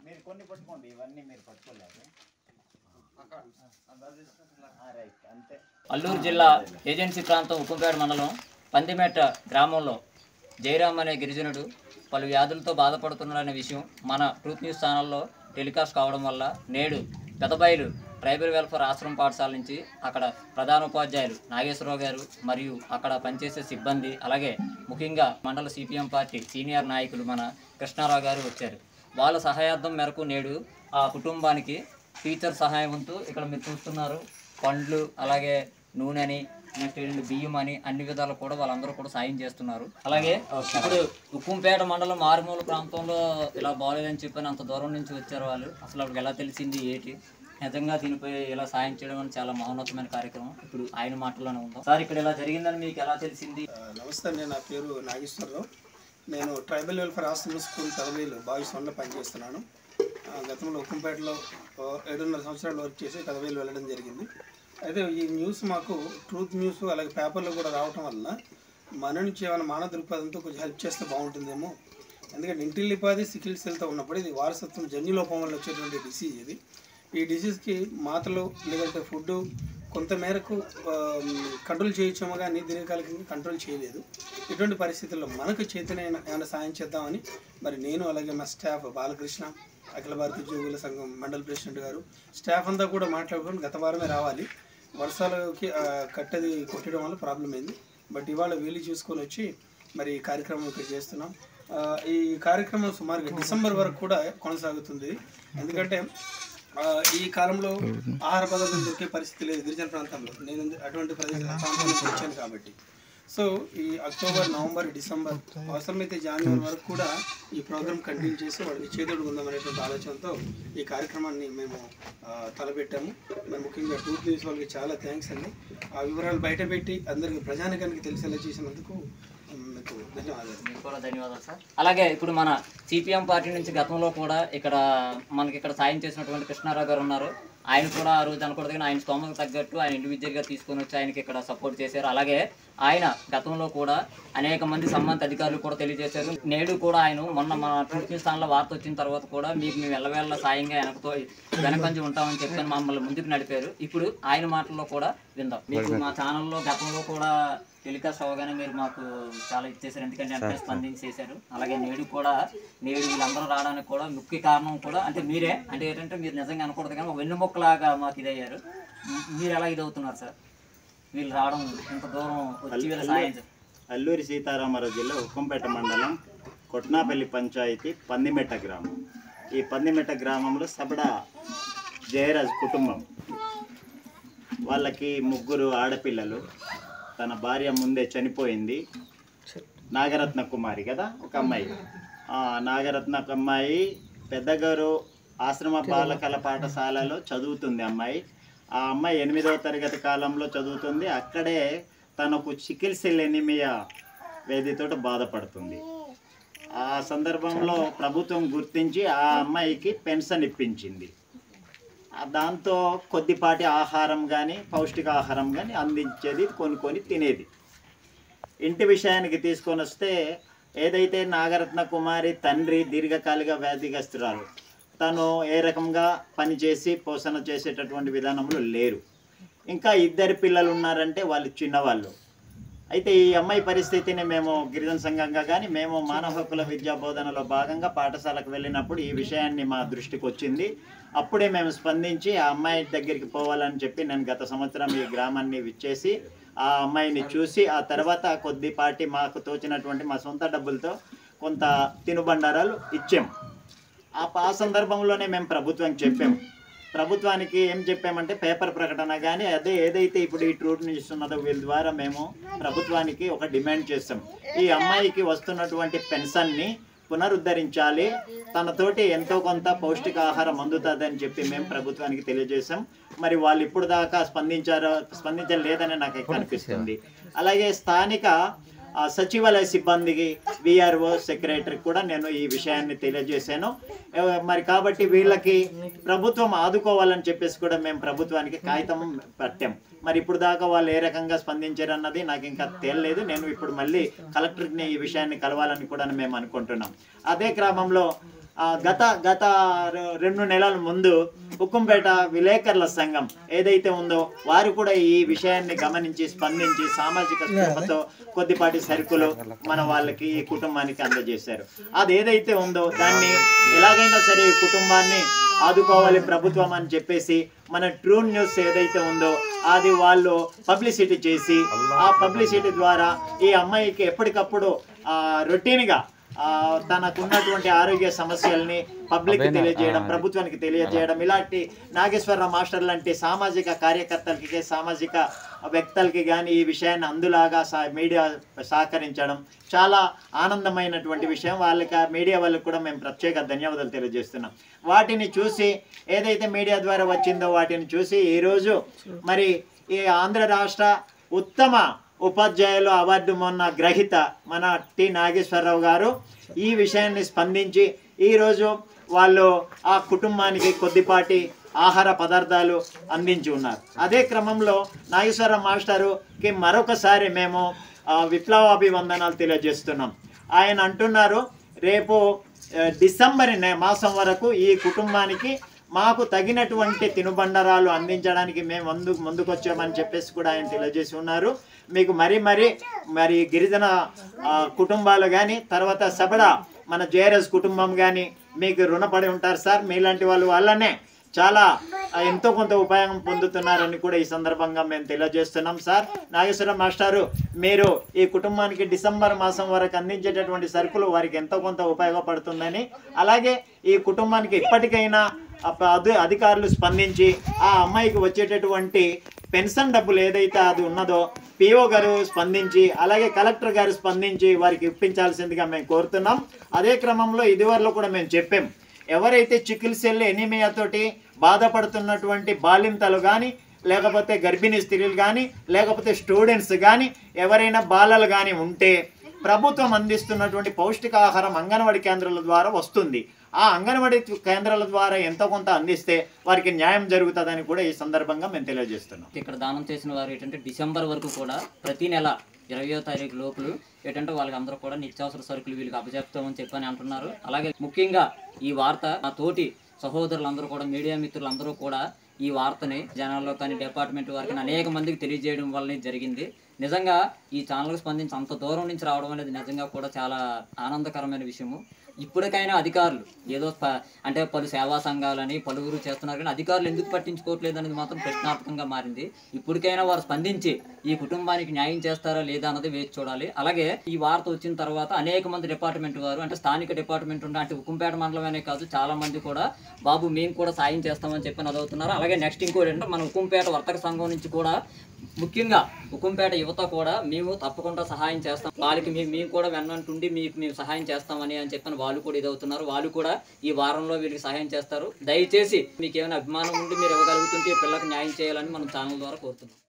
మీరు కొన్ని పట్టుకోండి ఇవన్నీ మీరు పట్టుకోలేదు రైట్ అంతే అల్లూరు జిల్లా ఏజెన్సీ ప్రాంతం ఉక్కుంపేట మండలం పందిమెట్ట గ్రామంలో జయరామ్ అనే గిరిజనుడు పలు వ్యాధులతో బాధపడుతున్నాడనే విషయం మన ట్రూత్ న్యూస్ ఛానల్లో టెలికాస్ట్ కావడం వల్ల నేడు పెదబైలు ట్రైబల్ వెల్ఫేర్ ఆశ్రమం పాఠశాల నుంచి అక్కడ ప్రధాన ఉపాధ్యాయులు నాగేశ్వరరావు గారు మరియు అక్కడ పనిచేసే సిబ్బంది అలాగే ముఖ్యంగా మండల సిపిఎం పార్టీ సీనియర్ నాయకులు మన కృష్ణారావు గారు వచ్చారు వాళ్ళ సహాయార్థం మేరకు నేడు ఆ కుటుంబానికి టీచర్ సహాయంతో ఇక్కడ మీరు చూస్తున్నారు పండ్లు అలాగే నూనె అని నెక్స్ట్ ఏంటంటే బియ్యం అని అన్ని విధాలు కూడా వాళ్ళందరూ కూడా సాయం చేస్తున్నారు అలాగే ఇప్పుడు ఉక్కుంపేట మండలం మారుమూల ప్రాంతంలో ఇలా బాగోలేదని చెప్పని అంత దూరం నుంచి వచ్చారు వాళ్ళు అసలు వాళ్ళకి ఎలా తెలిసింది ఏంటి నిజంగా దీనిపై ఇలా సాయం చేయడం అనేది చాలా మహోన్నతమైన కార్యక్రమం ఇప్పుడు ఆయన మాటల్లోనే ఉందాం సార్ ఇక్కడ ఇలా జరిగిందని మీకు ఎలా తెలిసింది ఆ, నమస్తే అండి నా పేరు నాగేశ్వరరావు నేను tribal welfare hostel school Kadavelu boys వన్లో పనిచేస్తున్నాను ఆ, గతంలో ఉక్కంపేటలో ఆ, ఏడున్నర సంవత్సరాలు వర్క్ చేసి కదవేలు వెళ్ళడం జరిగింది అయితే ఈ న్యూస్ మాకు ట్రూత్ న్యూస్ అలాగే పేపర్లో కూడా రావటం వల్ల మన నుంచి ఏమైనా మానవ దృక్పథంతో కొంచెం హెల్ప్ చేస్తే బాగుంటుందేమో ఎందుకంటే ఇంటిల్లిపాది సికిల్ సెల్తో ఉన్నప్పుడు ఇది వారసత్వం జన్యులోపం వల్ల వచ్చేటువంటి డిసీజ్ ఇది ఈ డిసీజ్కి మాటలు లేదంటే ఫుడ్ కొంత మేరకు కంట్రోల్ చేయొచ్చేమో కానీ దీర్ఘకాలికంగా కంట్రోల్ చేయలేదు ఇటువంటి పరిస్థితుల్లో మనకు చేతనైన ఏమైనా సాయం చేద్దామని మరి నేను అలాగే మా స్టాఫ్ బాలకృష్ణ అఖిల భారత ఉద్యోగుల సంఘం మండల ప్రెసిడెంట్ గారు స్టాఫ్ అంతా కూడా మాట్లాడుకొని గత వారమే రావాలి వర్షాలకి ఆ, కట్టెది కొట్టడం వల్ల ప్రాబ్లం అయింది బట్ ఇవాళ వీలు చూసుకొని వచ్చి మరి ఈ కార్యక్రమం ఇక్కడ చేస్తున్నాం ఆ, ఈ కార్యక్రమం సుమారుగా డిసెంబర్ వరకు కూడా కొనసాగుతుంది ఎందుకంటే ఆ, ఈ కాలంలో ఆహార పదార్థాలు దొరికే పరిస్థితి లేదు గిరిజన ప్రాంతంలో నేను అటువంటి ప్రదేశ ప్రాంతం నుంచి వచ్చాను కాబట్టి సో ఈ అక్టోబర్ నవంబర్ డిసెంబర్ అవసరమైతే జనవరి వరకు కూడా ఈ ప్రోగ్రామ్ కంటిన్యూ చేసి వాళ్ళకి చేతుడు ఉందాం అనేటువంటి ఆలోచనతో ఈ కార్యక్రమాన్ని మేము ఆ, తలపెట్టాము మరి ముఖ్యంగా టూత్ న్యూస్ వాళ్ళకి చాలా థ్యాంక్స్ అండి ఆ వివరాలు బయట పెట్టి అందరికి ప్రజానికానికి తెలిసేలా చేసినందుకు ఉమ్, మీకు ధన్యవాదాలు మీకు కూడా ధన్యవాదాలు సార్ అలాగే ఇప్పుడు మన సిపిఎం పార్టీ నుంచి గతంలో కూడా ఇక్కడ మనకి ఇక్కడ సాయం చేసినటువంటి కృష్ణారావు గారు ఉన్నారు ఆయన కూడా ఆ రోజు అనకూడదు కానీ ఆయన స్తోమకు తగ్గట్టు ఆయన ఇండివిజువల్గా తీసుకొని వచ్చి ఆయనకి ఇక్కడ సపోర్ట్ చేశారు అలాగే ఆయన గతంలో కూడా అనేక మంది సంబంధిత అధికారులు కూడా తెలియజేశారు నేడు కూడా ఆయన మొన్న మన ట్రూత్ స్థానంలో వార్త వచ్చిన తర్వాత కూడా మీకు మేము వెళ్ళవేళ్ళ సాయంగా వెనకతో వెనకంచి ఉంటామని చెప్పని మమ్మల్ని ముందుకు నడిపారు ఇప్పుడు ఆయన మాటల్లో కూడా విందాం మీకు మా ఛానల్లో గతంలో కూడా టెలికాస్ట్ అవగానే మీరు మాకు చాలా ఇచ్చేసారు ఎందుకంటే వెంటనే స్పందించి చేశారు అలాగే నేడు కూడా నేడు వీళ్ళందరూ రావడానికి కూడా ముఖ్య కారణం కూడా అంటే మీరే అంటే ఏంటంటే మీరు నిజంగా అనకూడదు కానీ ఒక వెన్నుముక్కలాగా మాకు ఇదయ్యారు మీ- మీరు ఎలా ఇదవుతున్నారు సార్ వీళ్ళు రావడం ఇంత దూరం వచ్చి వీళ్ళ సాయం చే- అల్లూరి సీతారామరావు జిల్లా ఉక్కంపేట మండలం కొట్నాపల్లి పంచాయతీ పందిమెట్ట గ్రామం ఈ పందిమెట్ట గ్రామంలో సబడ జయరాజ్ కుటుంబం వాళ్ళకి ముగ్గురు ఆడపిల్లలు తన భార్య ముందే చనిపోయింది నాగరత్న కుమారి కదా ఒక అమ్మాయి ఆ, నాగరత్న ఒక అమ్మాయి పెద్దగారు ఆశ్రమ బాలకల పాఠశాలలో చదువుతుంది అమ్మాయి ఆ అమ్మాయి ఎనిమిదవ తరగతి కాలంలో చదువుతుంది అక్కడే తనకు చికిల్ సెల్ ఎనిమియా వ్యాధితో బాధపడుతుంది ఆ సందర్భంలో ప్రభుత్వం గుర్తించి ఆ అమ్మాయికి పెన్షన్ ఇప్పించింది ఆ దాంతో కొద్దిపాటి ఆహారం కానీ పౌష్టికాహారం కానీ అందించేది కొనుక్కొని తినేది ఇంటి విషయానికి తీసుకొని వస్తే ఏదైతే నాగరత్న కుమారి తండ్రి దీర్ఘకాలిక వ్యాధిగ్రస్తురాలు తను ఏ రకంగా పనిచేసి పోషణ చేసేటటువంటి విధానంలో లేరు ఇంకా ఇద్దరు పిల్లలు ఉన్నారంటే వాళ్ళు చిన్నవాళ్ళు అయితే ఈ అమ్మాయి పరిస్థితిని మేము గిరిజన సంఘంగా కానీ మేము మానవ హక్కుల విద్యా బోధనలో భాగంగా పాఠశాలకు వెళ్ళినప్పుడు ఈ విషయాన్ని మా దృష్టికి వచ్చింది అప్పుడే మేము స్పందించి ఆ అమ్మాయి దగ్గరికి పోవాలని చెప్పి నేను గత సంవత్సరం ఈ గ్రామాన్ని విచ్చేసి ఆ అమ్మాయిని చూసి ఆ తర్వాత కొద్దిపాటి మాకు తోచినటువంటి మా సొంత డబ్బులతో కొంత తినుబండారాలు ఇచ్చాం ఆ ఆ సందర్భంలోనే మేము ప్రభుత్వానికి చెప్పాము ప్రభుత్వానికి ఏం చెప్పామంటే పేపర్ ప్రకటన కానీ అదే ఏదైతే ఇప్పుడు ఈ ట్రూట్ న్యూస్ ఉన్నదో వీళ్ళ ద్వారా మేము ప్రభుత్వానికి ఒక డిమాండ్ చేస్తాం ఈ అమ్మాయికి వస్తున్నటువంటి పెన్షన్ని పునరుద్ధరించాలి తనతోటి ఎంతో కొంత పౌష్టికాహారం అందుతుందని చెప్పి మేము ప్రభుత్వానికి తెలియజేశాం మరి వాళ్ళు ఇప్పుడు దాకా స్పందించారో స్పందించలేదని నాకు కనిపిస్తుంది అలాగే స్థానిక ఆ, సచివాలయ సిబ్బందికి విఆర్ఓ సెక్రటరీ కూడా నేను ఈ విషయాన్ని తెలియజేశాను ఏ, మరి కాబట్టి వీళ్ళకి ప్రభుత్వం ఆదుకోవాలని చెప్పేసి కూడా మేము ప్రభుత్వానికి కాగితం పెట్టాం మరి ఇప్పుడు దాకా వాళ్ళు ఏ రకంగా స్పందించారు అన్నది నాకు ఇంకా తేలలేదు నేను ఇప్పుడు మళ్ళీ కలెక్టర్ని ఈ విషయాన్ని కలవాలని కూడా మేము అనుకుంటున్నాం అదే క్రమంలో ఆ, గత గత రె- రెండు నెలల ముందు ఉక్కుంపేట విలేకరుల సంఘం ఏదైతే ఉందో వారు కూడా ఈ విషయాన్ని గమనించి స్పందించి సామాజిక స్పృహతో కొద్దిపాటి సరుకులు మన వాళ్ళకి ఈ కుటుంబానికి అందజేశారు అది ఏదైతే ఉందో దాన్ని ఎలాగైనా సరే ఈ కుటుంబాన్ని ఆదుకోవాలి ప్రభుత్వం అని చెప్పేసి మన ట్రూ న్యూస్ ఏదైతే ఉందో అది వాళ్ళు పబ్లిసిటీ చేసి ఆ పబ్లిసిటీ ద్వారా ఈ అమ్మాయికి ఎప్పటికప్పుడు ఆ, రొటీన్గా ఆ, తనకున్నటువంటి ఆరోగ్య సమస్యల్ని పబ్లిక్ తెలియజేయడం ప్రభుత్వానికి తెలియజేయడం ఇలాంటి నాగేశ్వరరావు మాస్టర్ లాంటి సామాజిక కార్యకర్తలకి సామాజిక వ్యక్తులకి కానీ ఈ విషయాన్ని అందులాగా సా మీడియా సహకరించడం చాలా ఆనందమైనటువంటి విషయం వాళ్ళకి ఆ మీడియా వాళ్ళకి కూడా మేము ప్రత్యేక ధన్యవాదాలు తెలియజేస్తున్నాం వాటిని చూసి ఏదైతే మీడియా ద్వారా వచ్చిందో వాటిని చూసి ఈరోజు మరి ఈ ఆంధ్ర రాష్ట్ర ఉత్తమ ఉపాధ్యాయులు అవార్డు మొన్న గ్రహీత మన టి నాగేశ్వరరావు గారు ఈ విషయాన్ని స్పందించి ఈరోజు వాళ్ళు ఆ కుటుంబానికి కొద్దిపాటి ఆహార పదార్థాలు అందించి ఉన్నారు అదే క్రమంలో నాగేశ్వరరావు మాస్టరుకి మరొకసారి మేము ఆ, విప్లవాభివందనాలు తెలియజేస్తున్నాం ఆయన అంటున్నారు రేపు ఆ, డిసెంబర్ నె- మాసం వరకు ఈ కుటుంబానికి మాకు తగినటువంటి తినుబండరాలు అందించడానికి మేము ముందు ముందుకొచ్చామని చెప్పేసి కూడా ఆయన తెలియజేసి ఉన్నారు మీకు మరి మరి మరి గిరిజన ఆ, కుటుంబాలు కానీ తర్వాత సబడ మన జేఆర్ఎస్ కుటుంబం కానీ మీకు రుణపడి ఉంటారు సార్ మీలాంటి వాళ్ళు వల్లనే చాలా ఆ, ఎంతో కొంత ఉపయోగం పొందుతున్నారని కూడా ఈ సందర్భంగా మేము తెలియజేస్తున్నాం సార్ నాగేశ్వర మాస్టారు మీరు ఈ కుటుంబానికి డిసెంబర్ మాసం వరకు అందించేటటువంటి సరుకులు వారికి ఎంతో కొంత ఉపయోగపడుతుందని అలాగే ఈ కుటుంబానికి ఇప్పటికైనా అప- అధి- అధికారులు స్పందించి ఆ అమ్మాయికి వచ్చేటటువంటి పెన్షన్ డబ్బులు ఏదైతే అది ఉన్నదో పిఓ గారు స్పందించి అలాగే కలెక్టర్ గారు స్పందించి వారికి ఇప్పించాల్సిందిగా మేము కోరుతున్నాం అదే క్రమంలో ఇదివరలో కూడా మేము చెప్పాం ఎవరైతే చికిల్ సెల్ ఎనీమియాతోటి బాధపడుతున్నటువంటి బాలింతలు కానీ లేకపోతే గర్భిణీ స్త్రీలు కానీ లేకపోతే స్టూడెంట్స్ కానీ ఎవరైనా బాలలు కానీ ఉంటే ప్రభుత్వం అందిస్తున్నటువంటి పౌష్టికాహారం అంగన్వాడీ కేంద్రాల ద్వారా వస్తుంది ఆ అంగన్వాడీ కేంద్రాల ద్వారా ఎంతో కొంత అందిస్తే వారికి న్యాయం జరుగుతుందని కూడా ఈ సందర్భంగా మేము తెలియజేస్తున్నాం ఇక్కడ దానం చేసిన వారు ఏంటంటే డిసెంబర్ వరకు కూడా ప్రతి నెల ఇరవయో తారీఖు లోపల ఏంటంటే వాళ్ళకి అందరూ కూడా నిత్యావసర సరుకులు వీళ్ళకి అప్పచెప్తామని చెప్పని అంటున్నారు అలాగే ముఖ్యంగా ఈ వార్త మా తోటి సహోదరులందరూ కూడా మీడియా మిత్రులందరూ కూడా ఈ వార్తని జనాల్లో కానీ డిపార్ట్మెంట్ వారికి కానీ అనేక మందికి తెలియజేయడం వల్లనే జరిగింది నిజంగా ఈ ఛానల్కి స్పందించి అంత దూరం నుంచి రావడం అనేది నిజంగా కూడా చాలా ఆనందకరమైన విషయము ఇప్పటికైనా అధికారులు ఏదో ప- అంటే పలు సేవా సంఘాలని పలువురు చేస్తున్నారు కానీ అధికారులు ఎందుకు పట్టించుకోవట్లేదు అనేది మాత్రం ప్రశ్నార్థకంగా మారింది ఇప్పటికైనా వారు స్పందించి ఈ కుటుంబానికి న్యాయం చేస్తారా లేదా అన్నది వేచి చూడాలి అలాగే ఈ వార్త వచ్చిన తర్వాత అనేక మంది డిపార్ట్మెంట్ వారు అంటే స్థానిక డిపార్ట్మెంట్ ఉంటే అంటే ఉక్కుంపేట మండలమే కాదు చాలా మంది కూడా బాబు మేము కూడా సాయం చేస్తామని చెప్పి చదువుతున్నారు అలాగే నెక్స్ట్ ఇంకోటి ఏంటంటే మన ఉక్కుంపేట వర్తక సంఘం నుంచి కూడా ముఖ్యంగా ఉక్కుంపేట యువత కూడా మేము తప్పకుండా సహాయం చేస్తాం వాళ్ళకి మేము మేము కూడా వెన్నంటుండి మీకు మేము సహాయం చేస్తామని అని చెప్పిన వాళ్ళు కూడా ఇదవుతున్నారు వాళ్ళు కూడా ఈ వారంలో వీళ్ళకి సహాయం చేస్తారు దయచేసి మీకు ఏమైనా అభిమానం ఉండి మీరు ఇవ్వగలుగుతుంటే ఈ పిల్లలకు న్యాయం చేయాలని మనం ఛానల్ ద్వారా కోరుతున్నాం